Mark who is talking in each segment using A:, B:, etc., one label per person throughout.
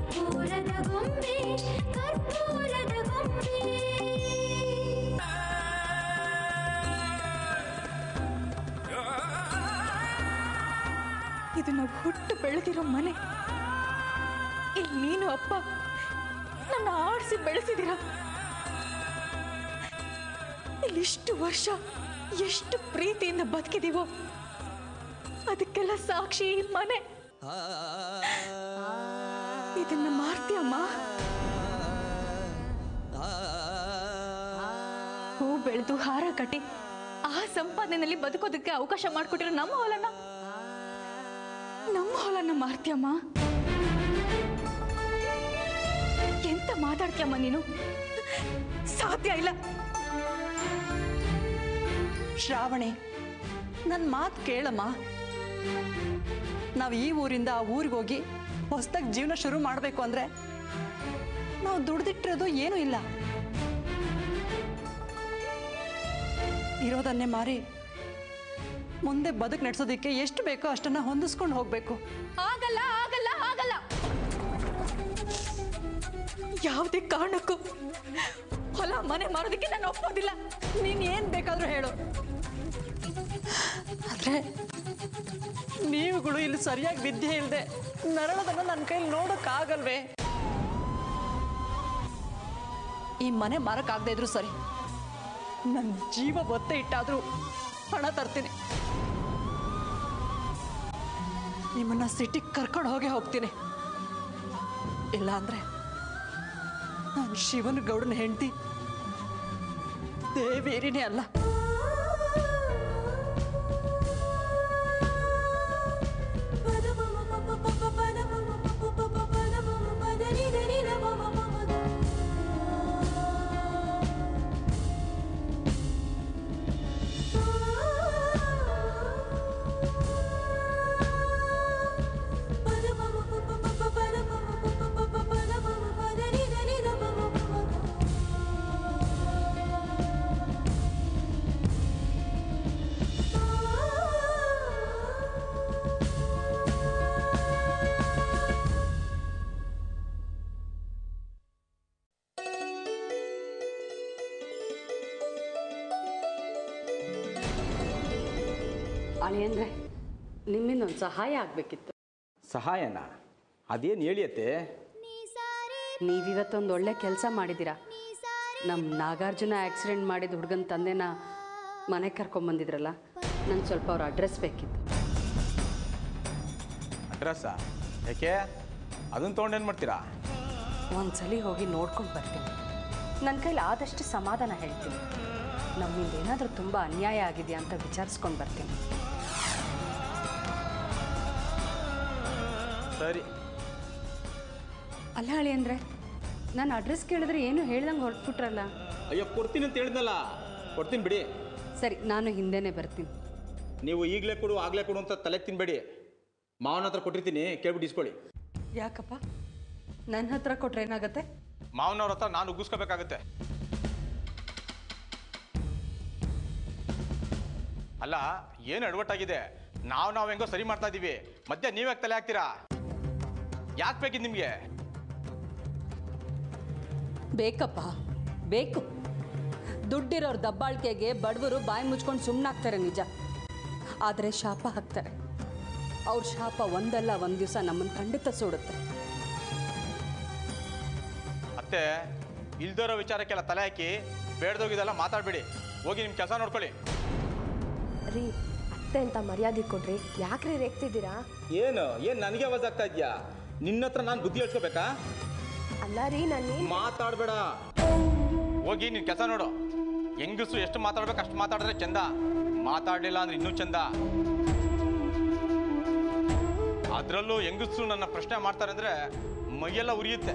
A: ಕರ್ಪೂರದ ಗೊಂಬೆ ಕರ್ಪೂರದ ಗೊಂಬೆ
B: ಇದು ನಾವು ಹುಟ್ಟು ಬೆಳೆದಿರೋ ಮನೆ ಇಲ್ಲಿ ನೀನು ಅಪ್ಪ ನನ್ನ ಆಡಿಸಿ ಬೆಳೆಸಿದ್ದೀರ ಇಲ್ಲಿಷ್ಟು ವರ್ಷ ಎಷ್ಟು ಪ್ರೀತಿಯಿಂದ ಬದುಕಿದೀವೋ ಅದಕ್ಕೆಲ್ಲ ಸಾಕ್ಷಿ ಈ ಮನೆ ಇದನ್ನ ಮಾರ್ತೀಯಮ್ಮ ಹೂ ಬೆಳೆದು ಹಾರ ಕಟ್ಟಿ ಆ ಸಂಪಾದನೆಯಲ್ಲಿ ಬದುಕೋದಕ್ಕೆ ಅವಕಾಶ ಮಾಡಿಕೊಟ್ಟಿರೋ ನಮ್ಮ ಹೊಲನ ನಮ್ಮ ಹೊಲನ ಮಾರ್ತೀಯಮ್ಮ ಎಂತ ಮಾತಾಡ್ತೀಯಮ್ಮ ನೀನು ಸಾಧ್ಯ ಇಲ್ಲ
C: ಶ್ರಾವಣಿ ನನ್ನ ಮಾತು ಕೇಳಮ್ಮ ನಾವು ಈ ಊರಿಂದ ಆ ಊರಿಗೆ ಹೋಗಿ ಹೊಸ್ದಾಗಿ ಜೀವನ ಶುರು ಮಾಡಬೇಕು ಅಂದರೆ ನಾವು ದುಡ್ದಿಟ್ಟಿರೋದು ಏನೂ ಇಲ್ಲ ಇರೋದನ್ನೇ ಮಾರಿ ಮುಂದೆ ಬದುಕು ನಡೆಸೋದಕ್ಕೆ ಎಷ್ಟು ಬೇಕೋ ಅಷ್ಟನ್ನು ಹೊಂದಿಸ್ಕೊಂಡು ಹೋಗಬೇಕು
B: ಆಗಲ್ಲ ಆಗಲ್ಲ ಆಗಲ್ಲ ಯಾವುದೇ ಕಾರಣಕ್ಕೂ ಹೊಲ ಮನೆ ಮಾರೋದಕ್ಕೆ ನಾನು ಒಪ್ಪೋದಿಲ್ಲ
C: ನೀನು ಏನು ಬೇಕಾದರೂ ಹೇಳು ಆದರೆ ನೀವುಗಳು ಇಲ್ಲಿ ಸರಿಯಾಗಿ ವಿದ್ಯೆ ಇಲ್ಲದೆ ನರಳದನ್ನು ನನ್ನ ಕೈಲಿ ನೋಡೋಕ್ಕಾಗಲ್ವೇ ಈ ಮನೆ ಮಾರಕ್ಕಾಗದೇ ಇದ್ರು ಸರಿ ನನ್ನ ಜೀವ ಒತ್ತೆ ಇಟ್ಟಾದರೂ ಹಣ ತರ್ತೀನಿ ನಿಮ್ಮನ್ನ ಸಿಟಿಗೆ ಕರ್ಕೊಂಡು ಹೋಗೇ ಹೋಗ್ತೀನಿ ಇಲ್ಲ ಅಂದ್ರೆ ನಾನು ಶಿವನ ಗೌಡನ ಹೆಂಡತಿ ದೇವೇರಿನೇ ಅಲ್ಲ
D: ಅಳಿಯಂದ್ರೆ ನಿಮ್ಮಿಂದ ಒಂದು ಸಹಾಯ ಆಗಬೇಕಿತ್ತು
E: ಸಹಾಯನ ಅದೇನು ಹೇಳಿಯತ್ತೆ
D: ನೀವಿವತ್ತೊಂದು ಒಳ್ಳೆ ಕೆಲಸ ಮಾಡಿದ್ದೀರಾ ನಮ್ಮ ನಾಗಾರ್ಜುನ ಆಕ್ಸಿಡೆಂಟ್ ಮಾಡಿದ ಹುಡುಗನ ತಂದೆನ ಮನೆಗೆ ಕರ್ಕೊಂಬಂದಿದ್ರಲ್ಲ ನಂಗೆ ಸ್ವಲ್ಪ ಅವ್ರ ಅಡ್ರೆಸ್ ಬೇಕಿತ್ತು
E: ಅಡ್ರೆಸ್ಸಾ ಯಾಕೆ ಅದನ್ನು ತೊಗೊಂಡೇನು ಮಾಡ್ತೀರಾ
D: ಒಂದ್ಸಲಿ ಹೋಗಿ ನೋಡ್ಕೊಂಡು ಬರ್ತೀನಿ ನನ್ನ ಕೈಲಿ ಆದಷ್ಟು ಸಮಾಧಾನ ಹೇಳ್ತೀನಿ ನಮ್ಮಿಂದ ಏನಾದರೂ ತುಂಬ ಅನ್ಯಾಯ ಆಗಿದೆಯಾ ಅಂತ ವಿಚಾರಿಸ್ಕೊಂಡು ಬರ್ತೀನಿ
E: ಸರಿ
D: ಅಲ್ಲ ಅಳಿ ಅಂದರೆ ನಾನು ಅಡ್ರೆಸ್ ಕೇಳಿದ್ರೆ ಏನು ಹೇಳ್ದಂಗೆ ಹೊರಟ್ಬಿಟ್ರಲ್ಲ
E: ಅಯ್ಯೋ ಕೊಡ್ತೀನಿ ಅಂತ ಹೇಳಿದ್ನಲ್ಲ ಕೊಡ್ತೀನಿ ಬಿಡಿ
D: ಸರಿ ನಾನು ಹಿಂದೆನೇ ಬರ್ತೀನಿ
E: ನೀವು ಈಗಲೇ ಕೊಡು ಆಗಲೇ ಕೊಡು ಅಂತ ತಲೆ ತಿನ್ಬೇಡಿ ಮಾವನ ಹತ್ರ ಕೊಟ್ಟಿರ್ತೀನಿ ಕೇಳ್ಬಿಟ್ಟು ಇಸ್ಕೊಳ್ಳಿ
D: ಯಾಕಪ್ಪ ನನ್ನ ಹತ್ರ ಕೊಟ್ರೆ ಏನಾಗುತ್ತೆ
E: ಮಾವನವ್ರ ಹತ್ರ ನಾನು ಉಗಿಸ್ಕೋಬೇಕಾಗತ್ತೆ ಅಲ್ಲ ಏನು ಅಡವಟ್ಟಾಗಿದೆ ನಾವು ನಾವು ಹೆಂಗೋ ಸರಿ ಮಾಡ್ತಾ ಇದ್ದೀವಿ ಮಧ್ಯ ನೀವ್ ಯಾಕೆ ತಲೆ ಹಾಕ್ತೀರಾ ಯಾಕೆ ಬೇಕಿದ್ ನಿಮಗೆ
D: ಬೇಕಪ್ಪ ಬೇಕು ದುಡ್ಡಿರೋರ್ ದಬ್ಬಾಳಿಕೆಗೆ ಬಡವರು ಬಾಯಿ ಮುಚ್ಕೊಂಡು ಸುಮ್ಮನಾಗ್ತಾರೆ ನಿಜ ಆದರೆ ಶಾಪ ಹಾಕ್ತಾರೆ ಅವ್ರ ಶಾಪ ಒಂದಲ್ಲ ಒಂದು ದಿವಸ ನಮ್ಮನ್ನು ಖಂಡಿತ ಸುಡುತ್ತೆ
E: ಅತ್ತೆ ಇಲ್ದಿರೋ ವಿಚಾರಕ್ಕೆಲ್ಲ ತಲೆ ಹಾಕಿ ಬೇಡ್ದೋಗಿದೆಲ್ಲ ಮಾತಾಡಬೇಡಿ ಹೋಗಿ ನಿಮ್ಮ ಕೆಲಸ ನೋಡ್ಕೊಳ್ಳಿ
F: ರೀ ಅತ್ತೆ ಅಂತ ಮರ್ಯಾದೆ ಕೊಡ್ರಿ ಯಾಕ್ರಿ ರೇಗ್ತಿದ್ದೀರಾ
E: ಏನು ಏನು ನನಗೆ ಆವಾಜ್ ಆಗ್ತಾ ಇದೆಯಾ ನಿನ್ನ ಹತ್ರ ನಾನು ಬುದ್ಧಿ ಹೇಳ್ಸ್ಕೋಬೇಕಾ
F: ಅಲ್ಲ ರೀ ನಾನು
E: ಮಾತಾಡಬೇಡ ಹೋಗಿ ನಿನ್ ಕೆಲಸ ನೋಡು ಹೆಂಗಸು ಎಷ್ಟು ಮಾತಾಡ್ಬೇಕು ಅಷ್ಟು ಮಾತಾಡಿದ್ರೆ ಚಂದ ಮಾತಾಡಲಿಲ್ಲ ಅಂದ್ರೆ ಇನ್ನೂ ಚಂದ ಅದರಲ್ಲೂ ಹೆಂಗಸು ನನ್ನ ಪ್ರಶ್ನೆ ಮಾಡ್ತಾರೆ ಅಂದ್ರೆ ಮೈಯೆಲ್ಲ ಉರಿಯುತ್ತೆ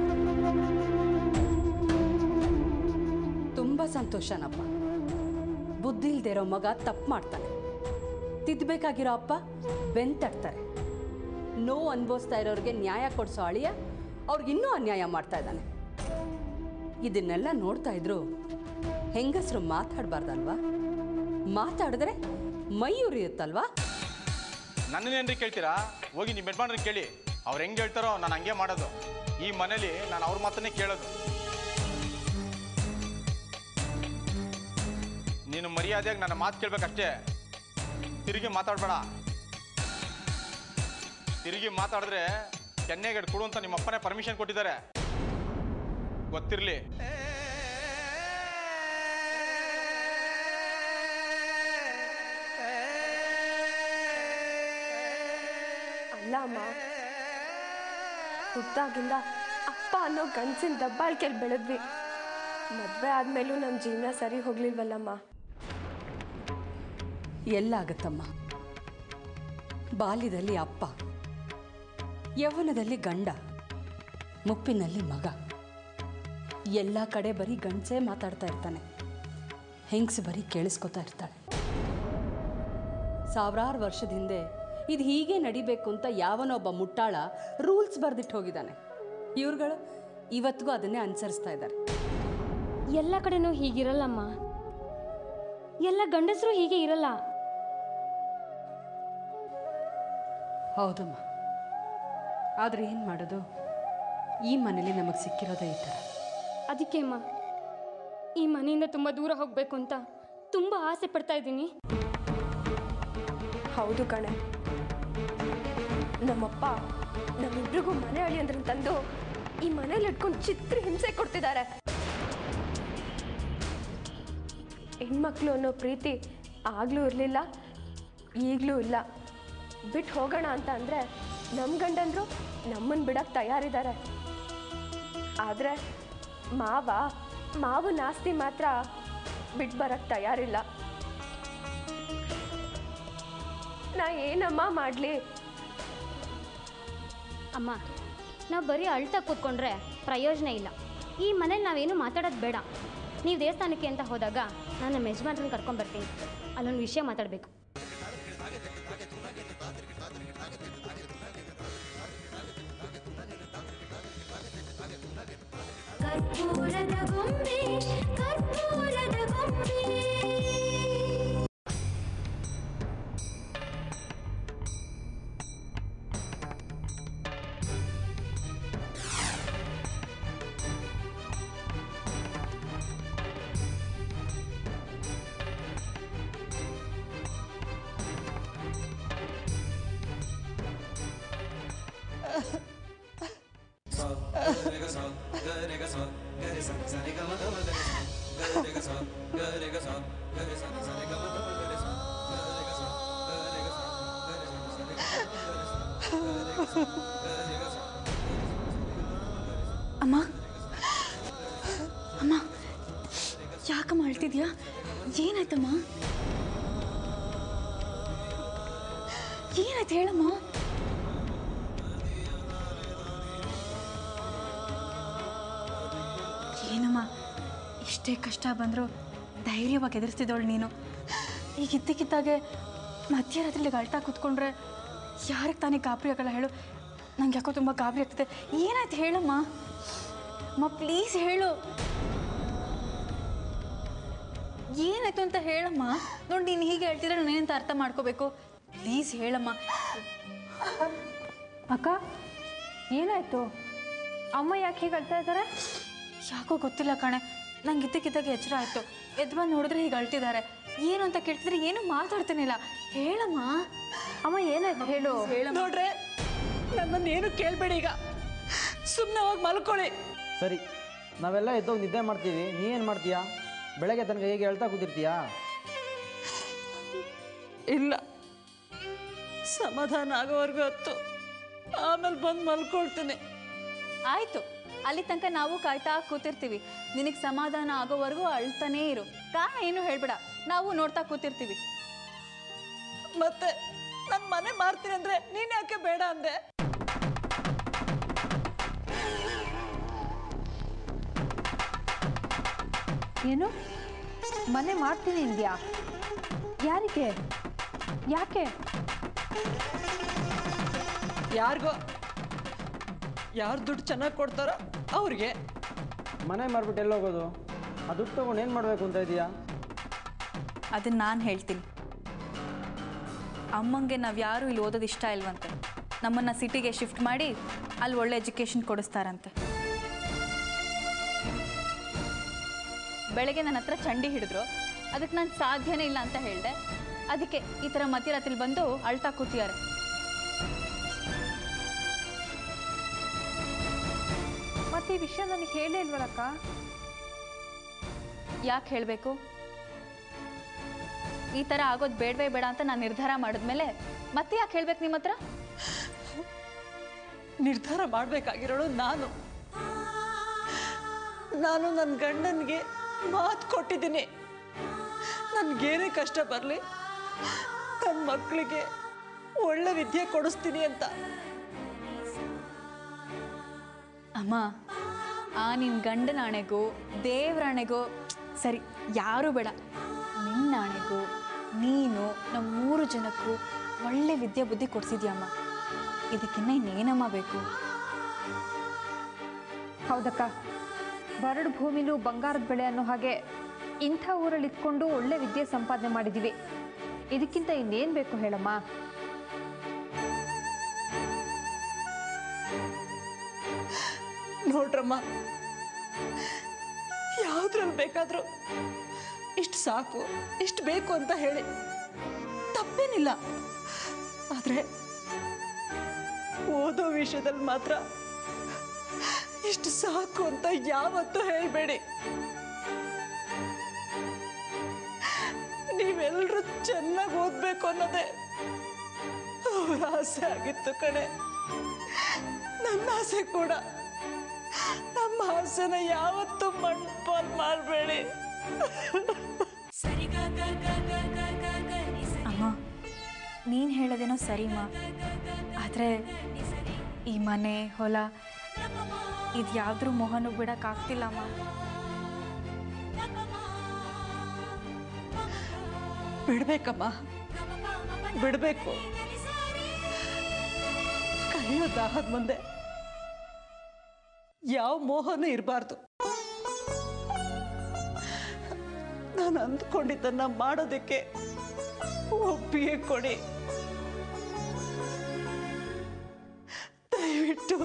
D: ತುಂಬ ಸಂತೋಷನಪ್ಪ ಬುದ್ಧಿ ಇಲ್ದೇ ಇರೋ ಮಗ ತಪ್ಪು ಮಾಡ್ತಾನೆ ತಿದ್ದಬೇಕಾಗಿರೋ ಅಪ್ಪ ಬೆಂತಡ್ತಾರೆ ನೋವು ಅನುಭವಿಸ್ತಾ ಇರೋರಿಗೆ ನ್ಯಾಯ ಕೊಡಿಸೋ ಅಳಿಯ ಅವ್ರಿಗಿನ್ನೂ ಅನ್ಯಾಯ ಮಾಡ್ತಾ ಇದ್ದಾನೆ ಇದನ್ನೆಲ್ಲ ನೋಡ್ತಾ ಇದ್ರು ಹೆಂಗಸರು ಮಾತಾಡಬಾರ್ದಲ್ವಾ ಮಾತಾಡಿದ್ರೆ ಮೈ ಉರಿಯುತ್ತಲ್ವಾ
E: ನನ್ನನ್ನೇನ್ರಿ ಕೇಳ್ತೀರಾ ಹೋಗಿ ನಿಮ್ಮ ಯಜಮಾನ್ರಿಗೆ ಕೇಳಿ ಅವ್ರು ಹೆಂಗೆ ಹೇಳ್ತಾರೋ ನಾನು ಹಂಗೆ ಮಾಡೋದು ಈ ಮನೇಲಿ ನಾನು ಅವ್ರ ಮಾತನ್ನೇ ಕೇಳೋದು ನೀನು ಮರ್ಯಾದೆಯಾಗಿ ನನ್ನ ಮಾತು ಕೇಳ್ಬೇಕಷ್ಟೇ ತಿರುಗಿ ಮಾತಾಡಬೇಡ ತಿರುಗಿ ಮಾತಾಡಿದ್ರೆ ಕೆನ್ನೆಗಡೆ ಕೊಡು ಅಂತ ನಿಮ್ಮ ಅಪ್ಪನೇ ಪರ್ಮಿಷನ್ ಕೊಟ್ಟಿದ್ದಾರೆ ಗೊತ್ತಿರಲಿ
F: ಅಲ್ಲ ಅಮ್ಮ ಹುಟ್ಟಾಗಿಂದ ಅಪ್ಪ ಅನ್ನೋ ಗಂಡಸಿನ ದಬ್ಬಾಳಿಕೆಯಲ್ಲಿ ಬೆಳೆದ್ವಿ ಮದುವೆ ಆದ್ಮೇಲೂ ನಮ್ಮ ಜೀವನ ಸರಿ ಹೋಗ್ಲಿಲ್ವಲ್ಲಮ್ಮ
D: ಎಲ್ಲಾಗತ್ತಮ್ಮ ಬಾಲ್ಯದಲ್ಲಿ ಅಪ್ಪ ಯೌವನದಲ್ಲಿ ಗಂಡ ಮುಪ್ಪಿನಲ್ಲಿ ಮಗ ಎಲ್ಲ ಕಡೆ ಬರೀ ಗಂಡಸೇ ಮಾತಾಡ್ತಾ ಇರ್ತಾನೆ ಹೆಂಗಸು ಬರೀ ಕೇಳಿಸ್ಕೊತಾ ಇರ್ತಾಳೆ ಸಾವಿರಾರು ವರ್ಷದ ಹಿಂದೆ ಇದು ಹೀಗೆ ನಡಿಬೇಕು ಅಂತ ಯಾವನೊಬ್ಬ ಮುಟ್ಟಾಳ ರೂಲ್ಸ್ ಬರೆದಿಟ್ಟು ಹೋಗಿದ್ದಾನೆ ಇವ್ರುಗಳು ಇವತ್ತಿಗೂ ಅದನ್ನೇ ಅನುಸರಿಸ್ತಾ ಇದ್ದಾರೆ
G: ಎಲ್ಲ ಕಡೆನೂ ಹೀಗಿರಲ್ಲಮ್ಮ ಎಲ್ಲ ಗಂಡಸರು ಹೀಗೆ ಇರಲ್ಲ
D: ಹೌದಮ್ಮ ಆದರೆ ಏನು ಮಾಡೋದು ಈ ಮನೇಲಿ ನಮಗೆ ಸಿಕ್ಕಿರೋದೇ ಈ ಥರ
G: ಅದಕ್ಕೆ ಅಮ್ಮ ಈ ಮನೆಯಿಂದ ತುಂಬ ದೂರ ಹೋಗಬೇಕು ಅಂತ ತುಂಬ ಆಸೆ ಪಡ್ತಾ ಇದ್ದೀನಿ
F: ಹೌದು ಕಣೆ ನಮ್ಮಪ್ಪ ನಮ್ಮಿಬ್ರಿಗೂ ಮನೆ ಅಳಿಯಂದ್ರ ತಂದು ಈ ಮನೇಲಿ ಇಟ್ಕೊಂಡು ಚಿತ್ರ ಹಿಂಸೆ ಕೊಡ್ತಿದ್ದಾರೆ ಹೆಣ್ಮಕ್ಳು ಅನ್ನೋ ಪ್ರೀತಿ ಆಗ್ಲೂ ಇರಲಿಲ್ಲ ಈಗಲೂ ಇಲ್ಲ ಬಿಟ್ಟು ಹೋಗೋಣ ಅಂತ ಅಂದರೆ ನಮ್ಮ ಗಂಡಂದ್ರು ನಮ್ಮನ್ನು ಬಿಡಕ್ಕೆ ತಯಾರಿದ್ದಾರೆ ಆದರೆ ಮಾವ ಮಾವು ನಾಸ್ತಿ ಮಾತ್ರ ಬಿಟ್ಟು ಬರಕ್ಕೆ ತಯಾರಿಲ್ಲ ನಾ ಏನಮ್ಮ ಮಾಡಲಿ
G: ಅಮ್ಮ ನಾವು ಬರೀ ಅಳ್ತಾ ಕೂತ್ಕೊಂಡ್ರೆ ಪ್ರಯೋಜನ ಇಲ್ಲ ಈ ಮನೇಲಿ ನಾವೇನು ಮಾತಾಡೋದು ಬೇಡ ನೀವು ದೇವಸ್ಥಾನಕ್ಕೆ ಅಂತ ಹೋದಾಗ ನಾನು ನಮ್ಮ ಯಜಮಾನ್ರನ್ನ ಕರ್ಕೊಂಬರ್ತೀನಿ ಅಲ್ಲೊಂದು ವಿಷಯ ಮಾತಾಡಬೇಕು
A: ಕರ್ಪೂರದ ಗೊಂಬೆ ಕರ್ಪೂರದ ಗೊಂಬೆ
B: ಅಮ್ಮ ಅಮ್ಮ ಯಾಕಮ್ಮ ಅಳ್ತಿದ್ಯಾ ಏನಾಯ್ತಮ್ಮ ಏನಾಯ್ತು ಹೇಳಮ್ಮ ಏನಮ್ಮ ಎಷ್ಟೇ ಕಷ್ಟ ಬಂದರೂ ಧೈರ್ಯವಾಗಿ ಎದುರಿಸ್ತಿದ್ದವಳು ನೀನು ಈಗ ಇದ್ದಕ್ಕಿದ್ದಾಗೆ ಮಧ್ಯರಾತ್ರಿಲಿ ಅಳ್ತಾ ಕೂತ್ಕೊಂಡ್ರೆ ಯಾರಿಗೆ ತಾನೇ ಗಾಬರಿ ಆಗಲ್ಲ ಹೇಳು ನಂಗೆ ಯಾಕೋ ತುಂಬ ಗಾಬರಿ ಆಗ್ತದೆ ಏನಾಯ್ತು ಹೇಳಮ್ಮ ಅಮ್ಮ ಪ್ಲೀಸ್ ಹೇಳು ಏನಾಯ್ತು ಅಂತ ಹೇಳಮ್ಮ ನೋಡಿ ನೀನು ಹೀಗೆ ಹೇಳ್ತಿದ್ರೆ ನಾನೇಂತ ಅರ್ಥ ಮಾಡ್ಕೋಬೇಕು ಪ್ಲೀಸ್ ಹೇಳಮ್ಮ
F: ಅಕ್ಕ ಏನಾಯ್ತು ಅಮ್ಮ ಯಾಕೆ ಹೀಗೆ ಅಳ್ತಾ ಇದ್ದಾರೆ
B: ಯಾಕೋ ಗೊತ್ತಿಲ್ಲ ಕಣೆ ನಂಗೆ ಇದ್ದಕ್ಕಿದ್ದಾಗ ಎಚ್ಚರ ಆಯಿತು ಎದ್ದು ಬಂದು ನೋಡಿದ್ರೆ ಹೀಗೆ ಅಳ್ತಿದ್ದಾರೆ ಏನು ಅಂತ ಕೇಳ್ತಿದ್ರೆ ಏನು ಮಾತಾಡ್ತಾನಿಲ್ಲ ಹೇಳಮ್ಮ
F: ಅಮ್ಮ ಏನಾಯ್ತು ಹೇಳು
C: ನೋಡ್ರೆ ನನ್ನನ್ನೇನು ಕೇಳಬೇಡಿ ಈಗ ಸುಮ್ಮನೆ ಹೋಗಿ ಮಲ್ಕೊಳ್ಳಿ
H: ಸರಿ ನಾವೆಲ್ಲ ಎದ್ದೋಗಿ ನಿದ್ದೆ ಮಾಡ್ತೀವಿ ನೀ ಏನು ಮಾಡ್ತೀಯಾ ಬೆಳಗ್ಗೆ ತನಕ ಹೇಗೆ ಹೇಳ್ತಾ ಕೂತಿರ್ತೀಯಾ
C: ಇಲ್ಲ ಸಮಾಧಾನ ಆಗೋವರೆಗೂ ಹೊತ್ತು ಆಮೇಲೆ ಬಂದು ಮಲ್ಕೊಳ್ತೀನಿ
B: ಆಯಿತು ಅಲ್ಲಿ ತನಕ ನಾವು ಕಾಯ್ತಾ ಕೂತಿರ್ತೀವಿ ನಿನಗೆ ಸಮಾಧಾನ ಆಗೋವರೆಗೂ ಅಳ್ತಾನೇ ಇರು ಕಾರಣ ಏನು ಹೇಳ್ಬೇಡ ನಾವು ನೋಡ್ತಾ ಕೂತಿರ್ತೀವಿ
C: ಮತ್ತೆ ನನ್ನ ಮನೆ ಮಾರ್ತೀನಿ ಅಂದ್ರೆ ನೀನ್ ಯಾಕೆ ಬೇಡ ಅಂದೆ
F: ಏನು ಮನೆ ಮಾಡ್ತೀನಿ ಇಂದ್ಯಾ ಯಾರಿಗೆ ಯಾಕೆ
C: ಯಾರಿಗೋ ಯಾರು ದುಡ್ಡು ಚೆನ್ನಾಗಿ ಕೊಡ್ತಾರೋ ಅವ್ರಿಗೆ
H: ಮನೆ ಮಾರ್ಬಿಟ್ಟು ಎಲ್ಲಿ ಹೋಗೋದು ಆ ದುಡ್ಡು ತೊಗೊಂಡು ಏನು ಮಾಡಬೇಕು ಅಂತ ಇದೆಯಾ
B: ಅದನ್ನ ನಾನು ಹೇಳ್ತೀನಿ ಅಮ್ಮಂಗೆ ನಾವು ಯಾರೂ ಇಲ್ಲಿ ಓದೋದು ಇಷ್ಟ ಇಲ್ವಂತೆ ನಮ್ಮನ್ನು ಸಿಟಿಗೆ ಶಿಫ್ಟ್ ಮಾಡಿ ಅಲ್ಲಿ ಒಳ್ಳೆ ಎಜುಕೇಷನ್ ಕೊಡಿಸ್ತಾರಂತೆ ಬೆಳಗ್ಗೆ ನನ್ನ ಹತ್ರ ಚಂಡಿ ಹಿಡಿದ್ರು ಅದಕ್ಕೆ ನಾನು ಸಾಧ್ಯನೇ ಇಲ್ಲ ಅಂತ ಹೇಳಿದೆ ಅದಕ್ಕೆ ಈ ಥರ ಮಧ್ಯರಾತ್ರಿ ಬಂದು ಅಳ್ತಾ ಕೂತಿದ್ದಾರೆ
I: ಮತ್ತೆ ಈ ವಿಷಯ ನನಗೆ ಹೇಳೇ ಇಲ್ವಲ್ಲಕ್ಕ
B: ಯಾಕೆ ಹೇಳಬೇಕು ಈ ಥರ ಆಗೋದು ಬೇಡವೇ ಬೇಡ ಅಂತ ನಾನು ನಿರ್ಧಾರ ಮಾಡಿದ್ಮೇಲೆ ಮತ್ತೆ ಯಾಕೆ ಹೇಳ್ಬೇಕು ನಿಮ್ಮ ಹತ್ರ
C: ನಿರ್ಧಾರ ಮಾಡಬೇಕಾಗಿರೋಳು ನಾನು ನಾನು ನನ್ನ ಗಂಡನಿಗೆ ಮಾತು ಕೊಟ್ಟಿದ್ದೀನಿ ನನಗೇನೇ ಕಷ್ಟ ಬರಲಿ ನನ್ನ ಮಕ್ಕಳಿಗೆ ಒಳ್ಳೆ ವಿದ್ಯೆ ಕೊಡಿಸ್ತೀನಿ ಅಂತ
B: ಅಮ್ಮ ಆ ನಿನ್ನ ಗಂಡನ ಆಣೆಗೂ ದೇವ್ರಾಣೆಗೂ ಸರಿ ಯಾರೂ ಬೇಡ ನಿನ್ನ ಆಣೆಗೂ ನೀನು ನಮ್ಮ ಮೂರು ಜನಕ್ಕೂ ಒಳ್ಳೆ ವಿದ್ಯೆ ಬುದ್ಧಿ ಕೊಡ್ಸಿದ್ಯಮ್ಮ ಇದಕ್ಕಿನ್ನ ಇನ್ನೇನಮ್ಮ ಬೇಕು
I: ಹೌದಕ್ಕ ಬರಡು ಭೂಮಿಲೂ ಬಂಗಾರದ ಬೆಳೆ ಅನ್ನೋ ಹಾಗೆ ಇಂಥ ಊರಲ್ಲಿ ಇದ್ಕೊಂಡು ಒಳ್ಳೆ ವಿದ್ಯೆ ಸಂಪಾದನೆ ಮಾಡಿದ್ದೀವಿ ಇದಕ್ಕಿಂತ ಇನ್ನೇನು ಬೇಕು ಹೇಳಮ್ಮ
C: ನೋಡ್ರಮ್ಮ ಯಾವುದ್ರಲ್ಲಿ ಬೇಕಾದರೂ ಇಷ್ಟು ಸಾಕು ಇಷ್ಟು ಬೇಕು ಅಂತ ಹೇಳಿ ತಪ್ಪೇನಿಲ್ಲ ಆದರೆ ಓದೋ ವಿಷಯದಲ್ಲಿ ಮಾತ್ರ ಇಷ್ಟು ಸಾಕು ಅಂತ ಯಾವತ್ತೂ ಹೇಳಬೇಡಿ ನೀವೆಲ್ಲರೂ ಚೆನ್ನಾಗಿ ಓದಬೇಕು ಅನ್ನೋದೇ ಅವ್ರ ಆಸೆ ಆಗಿತ್ತು ಕಣೆ ನನ್ನ ಆಸೆ ಕೂಡ ನಮ್ಮ ಆಸೆನ ಯಾವತ್ತೂ ಮಣ್ಪಾಲ್ ಮಾಡಬೇಡಿ
B: ಅಮ್ಮ ನೀನು ಹೇಳೋದೇನೋ ಸರಿಮ್ಮ ಆದರೆ ಈ ಮನೆ ಹೊಲ ಇದು ಯಾವ್ದ್ರ ಮೊಹನು ಬಿಡೋಕ್ಕಾಗ್ತಿಲ್ಲಮ್ಮ
C: ಬಿಡ್ಬೇಕಮ್ಮ ಬಿಡಬೇಕು ಕಲಿಯೋ ದಾಹದ ಮುಂದೆ ಯಾವ ಮೋಹನೂ ಇರಬಾರ್ದು ನಾನು ಅಂದ್ಕೊಂಡಿದ್ದನ್ನ ಮಾಡೋದಕ್ಕೆ ಒಪ್ಪಿಗೆ ಕೊಡಿ ದಯವಿಟ್ಟು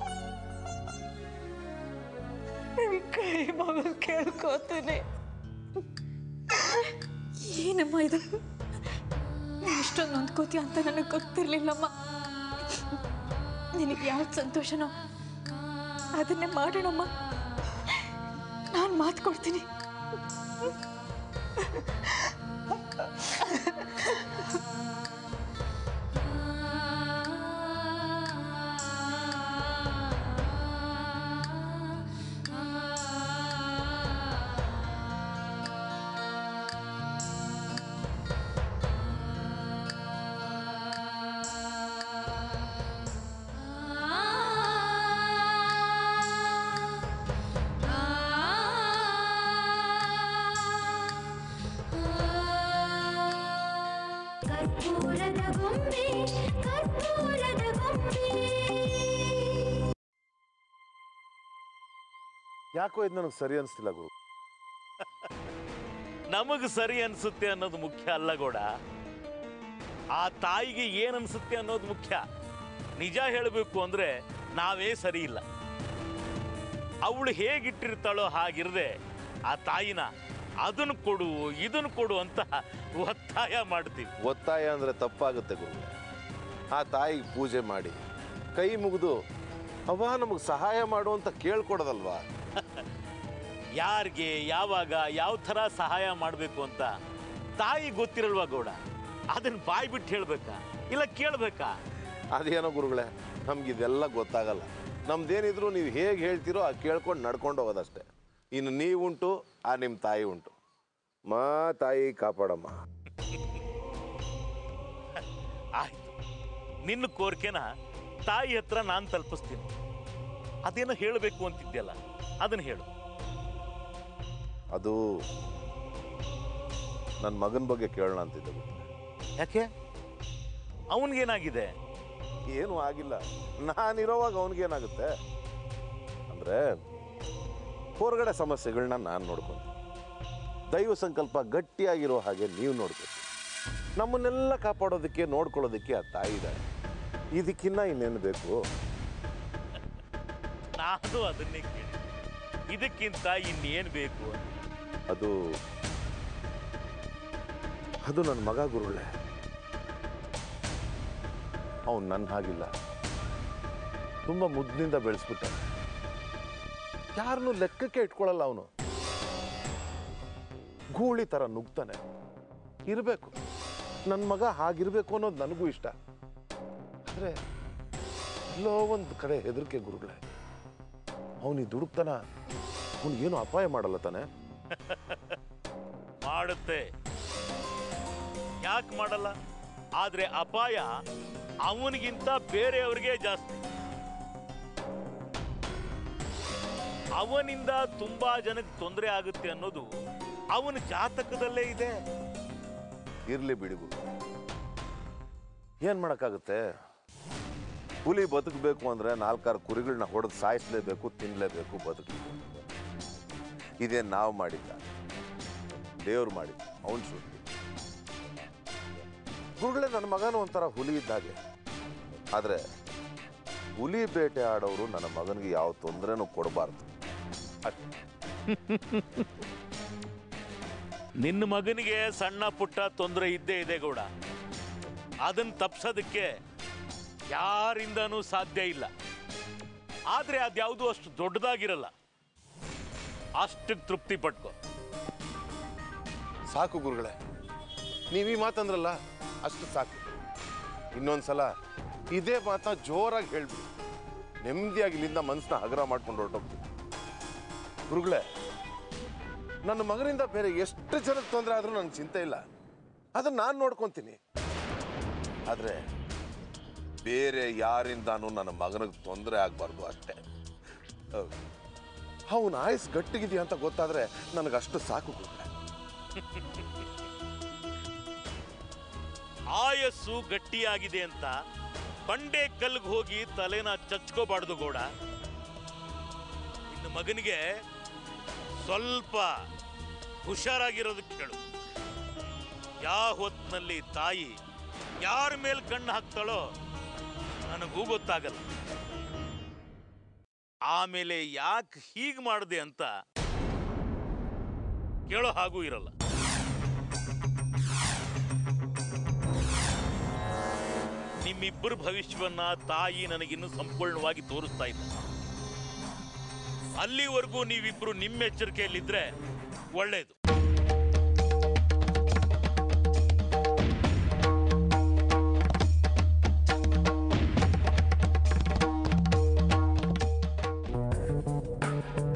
C: ನಿಮ್ ಕೈ ಮಗು ಕೇಳ್ಕೋತೀನಿ
B: ಏನಮ್ಮ ಇದು ನೀನ್ ಇಷ್ಟೊಂದು ನೊಂದ್ಕೋತೀಯ ಅಂತ ನನಗೆ ಗೊತ್ತಿರಲಿಲ್ಲಮ್ಮ ನಿನಗೆ ಯಾವ್ದು ಸಂತೋಷನೋ ಅದನ್ನೇ ಮಾಡೋಣಮ್ಮ ನಾನು ಮಾತು ಕೊಡ್ತೀನಿ
A: ಕರ್ಪೂರದ ಗೊಂಬೆ ಕರ್ಪೂರದ ಗೊಂಬೆ
J: ಯಾಕೋ ಇದು ನನಗೆ ಸರಿ ಅನಿಸ್ತಿಲ್ಲ ಗುರು
K: ನಮಗೆ ಸರಿ ಅನ್ಸುತ್ತೆ ಅನ್ನೋದು ಮುಖ್ಯ ಅಲ್ಲ ಗೌಡ ಆ ತಾಯಿಗೆ ಏನ್ ಅನ್ಸುತ್ತೆ ಅನ್ನೋದು ಮುಖ್ಯ ನಿಜ ಹೇಳಬೇಕು ಅಂದ್ರೆ ನಾವೇ ಸರಿ ಇಲ್ಲ ಅವಳು ಹೇಗಿಟ್ಟಿರ್ತಾಳೋ ಹಾಗಿರದೆ ಆ ತಾಯಿನ ಅದನ್ನು ಕೊಡು ಇದನ್ನು ಕೊಡು ಅಂತ ಒತ್ತಾಯ ಮಾಡ್ತೀವಿ
J: ಒತ್ತಾಯ ಅಂದರೆ ತಪ್ಪಾಗುತ್ತೆ ಗುರು ಆ ತಾಯಿಗೆ ಪೂಜೆ ಮಾಡಿ ಕೈ ಮುಗಿದು ಅವ್ವ ನಮಗೆ ಸಹಾಯ ಮಾಡು ಅಂತ ಕೇಳ್ಕೊಡೋದಲ್ವಾ
K: ಯಾರಿಗೆ ಯಾವಾಗ ಯಾವ ಥರ ಸಹಾಯ ಮಾಡಬೇಕು ಅಂತ ತಾಯಿ ಗೊತ್ತಿರಲ್ವಾ ಗೌಡ ಅದನ್ನ ಬಾಯಿ ಬಿಟ್ಟು ಹೇಳ್ಬೇಕಾ ಇಲ್ಲ ಕೇಳ್ಬೇಕಾ
J: ಅದೇನೋ ಗುರುಗಳೇ ನಮ್ಗೆ ಇದೆಲ್ಲ ಗೊತ್ತಾಗಲ್ಲ ನಮ್ದೇನಿದ್ರು ನೀವು ಹೇಗೆ ಹೇಳ್ತೀರೋ ಆ ಕೇಳ್ಕೊಂಡು ನಡ್ಕೊಂಡು ಹೋಗೋದಷ್ಟೇ ಇನ್ನು ನೀವುಂಟು ಆ ನಿಮ್ಮ ತಾಯಿ ಉಂಟು ಮಾ ತಾಯಿ ಕಾಪಾಡಮ್ಮ
K: ಆಯ್ತು ನಿನ್ನ ಕೋರಿಕೆನ ತಾಯಿ ಹತ್ರ ನಾನು ತಲುಪಿಸ್ತೀನಿ ಅದೇನೋ ಹೇಳಬೇಕು ಅಂತಿದ್ಯಲ್ಲ ಅದನ್ನ ಹೇಳು
J: ಅದು ನನ್ನ ಮಗನ ಬಗ್ಗೆ ಕೇಳೋಣ ಅಂತಿದ್ದೆ ಗೊತ್ತಾ?
K: ಯಾಕೆ ಅವನಿಗೇನಾಗಿದೆ
J: ಏನೂ ಆಗಿಲ್ಲ ನಾನಿರೋವಾಗ ಅವನಿಗೇನಾಗುತ್ತೆ ಅಂದರೆ ಹೊರಗಡೆ ಸಮಸ್ಯೆಗಳನ್ನ ನಾನು ನೋಡ್ಕೊಂತೀನಿ ದೈವ ಸಂಕಲ್ಪ ಗಟ್ಟಿಯಾಗಿರೋ ಹಾಗೆ ನೀವು ನೋಡ್ಕೊತೀವಿ ನಮ್ಮನ್ನೆಲ್ಲ ಕಾಪಾಡೋದಕ್ಕೆ ನೋಡ್ಕೊಳ್ಳೋದಕ್ಕೆ ಆ ತಾಯಿ ಇದ್ದಾಳೆ ಇದಕ್ಕಿನ್ನ ಇನ್ನೇನು ಬೇಕು
K: ನಾನು ಅದನ್ನೇ ಕೇಳಿ ಇದಕ್ಕಿಂತ ಇನ್ನೇನು ಬೇಕು ಅಂತ
J: ಅದು ಅದು ನನ್ನ ಮಗ ಗುರುಳೆ ಅವನು ನನ್ನ ಹಾಗಿಲ್ಲ ತುಂಬ ಮುದ್ದಿನಿಂದ ಬೆಳೆಸ್ಬಿಟ್ಟ ಯಾರನ್ನೂ ಲೆಕ್ಕಕ್ಕೆ ಇಟ್ಕೊಳ್ಳಲ್ಲ ಅವನು ಗೂಳಿ ಥರ ನುಗ್ತಾನೆ ಇರಬೇಕು ನನ್ನ ಮಗ ಹಾಗಿರ್ಬೇಕು ಅನ್ನೋದು ನನಗೂ ಇಷ್ಟ ಆದರೆ ಎಲ್ಲೋ ಒಂದು ಕಡೆ ಹೆದರಿಕೆ ಗುರುಗಳೇ ಅವನಿಗೆ ದುಡುಕ್ತಾನ ಏನು ಅಪಾಯ ಮಾಡಲ್ಲ ತಾನೆ
K: ಮಾಡುತ್ತೆ ಯಾಕೆ ಮಾಡಲ್ಲ ಆದ್ರೆ ಅಪಾಯ ಅವನಿಗಿಂತ ಬೇರೆಯವ್ರಿಗೆ ಜಾಸ್ತಿ ಅವನಿಂದ ತುಂಬಾ ಜನಕ್ಕೆ ತೊಂದರೆ ಆಗುತ್ತೆ ಅನ್ನೋದು ಅವನ ಜಾತಕದಲ್ಲೇ ಇದೆ
J: ಇರ್ಲಿ ಬಿಡಿಗು ಏನ್ ಮಾಡಕ್ಕಾಗುತ್ತೆ ಹುಲಿ ಬದುಕಬೇಕು ಅಂದ್ರೆ ನಾಲ್ಕಾರು ಕುರಿಗಳನ್ನ ಹೊಡೆದು ಸಾಯಿಸ್ಲೇಬೇಕು ತಿನ್ಲೇಬೇಕು ಬದುಕಬೇಕು ಇದೇ ನಾವು ಮಾಡಿದ್ದ ದೇವ್ರು ಮಾಡಿದ್ದ ಅವನ್ ಸುದ್ದಿ ಗುರುಗಳೇ ನನ್ನ ಮಗನೂ ಒಂಥರ ಹುಲಿ ಇದ್ದಾಗೆ ಆದ್ರೆ ಹುಲಿ ಬೇಟೆ ಆಡೋರು ನನ್ನ ಮಗನಿಗೆ ಯಾವ ತೊಂದರೆನೂ ಕೊಡಬಾರ್ದು
K: ನಿನ್ನ ಮಗನಿಗೆ ಸಣ್ಣ ಪುಟ್ಟ ತೊಂದರೆ ಇದ್ದೇ ಇದೆ ಗೌಡ ಅದನ್ನ ತಪ್ಸೋದಕ್ಕೆ ಯಾರಿಂದನೂ ಸಾಧ್ಯ ಇಲ್ಲ ಆದ್ರೆ ಅದ್ಯಾವುದು ಅಷ್ಟು ದೊಡ್ಡದಾಗಿರಲ್ಲ ಅಷ್ಟಕ್ಕೆ ತೃಪ್ತಿ ಪಟ್ಕೋ
J: ಸಾಕು ಗುರುಗಳೇ ನೀವು ಈ ಮಾತಂದ್ರಲ್ಲ ಅಷ್ಟು ಸಾಕು ಇನ್ನೊಂದ್ಸಲ ಇದೇ ಮಾತ ಜೋರಾಗಿ ಹೇಳ್ಬಿಡಿ ನೆಮ್ಮದಿಯಾಗಿ ಇಲ್ಲಿಂದ ಮನಸ್ಸನ್ನ ಹಗರ ಮಾಡ್ಕೊಂಡು ಹೊರಟೋಗ್ತೀವಿ ಗುರುಗಳೇ ನನ್ನ ಮಗನಿಂದ ಬೇರೆ ಎಷ್ಟು ಜನಕ್ಕೆ ತೊಂದರೆ ಆದರೂ ನನಗೆ ಚಿಂತೆ ಇಲ್ಲ ಅದನ್ನ ನಾನು ನೋಡ್ಕೊತೀನಿ ಆದರೆ ಬೇರೆ ಯಾರಿಂದಾನು ನನ್ನ ಮಗನಿಗೆ ತೊಂದರೆ ಆಗಬಾರ್ದು ಅಷ್ಟೇ ಅವನ ಆಯಸ್ ಗಟ್ಟಿಗಿದೆಯಾ ಅಂತ ಗೊತ್ತಾದ್ರೆ ನನಗಷ್ಟು ಸಾಕು ಗುರುಗಳೇ
K: ಆಯಸ್ಸು ಗಟ್ಟಿಯಾಗಿದೆ ಅಂತ ಬಂಡೆ ಕಲ್ಗೆ ಹೋಗಿ ತಲೆನ ಚಚ್ಕೋಬಾರ್ದು ಗೌಡ ಇನ್ನು ಮಗನಿಗೆ ಸ್ವಲ್ಪ ಹುಷಾರಾಗಿರೋದಕ್ಕೆ ಹೇಳು ಯಾವ ಹೊತ್ತಿನಲ್ಲಿ ತಾಯಿ ಯಾರ ಮೇಲೆ ಕಣ್ಣು ಹಾಕ್ತಾಳೋ ನನಗೂ ಗೊತ್ತಾಗಲ್ಲ ಆಮೇಲೆ ಯಾಕೆ ಹೀಗೆ ಮಾಡಿದೆ ಅಂತ ಕೇಳೋ ಹಾಗೂ ಇರಲ್ಲ ನಿಮ್ಮಿಬ್ಬರ ಭವಿಷ್ಯವನ್ನ ತಾಯಿ ನನಗಿನ್ನೂ ಸಂಪೂರ್ಣವಾಗಿ ತೋರಿಸ್ತಾ ಇಲ್ಲ ಅಲ್ಲಿವರೆಗೂ ನೀವಿಬ್ರು ನಿಮ್ಮ ಎಚ್ಚರಿಕೆಯಲ್ಲಿದ್ರೆ ಒಳ್ಳೇದು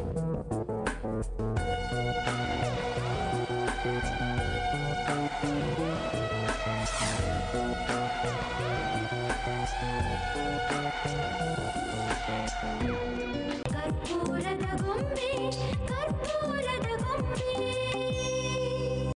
J: Thank you.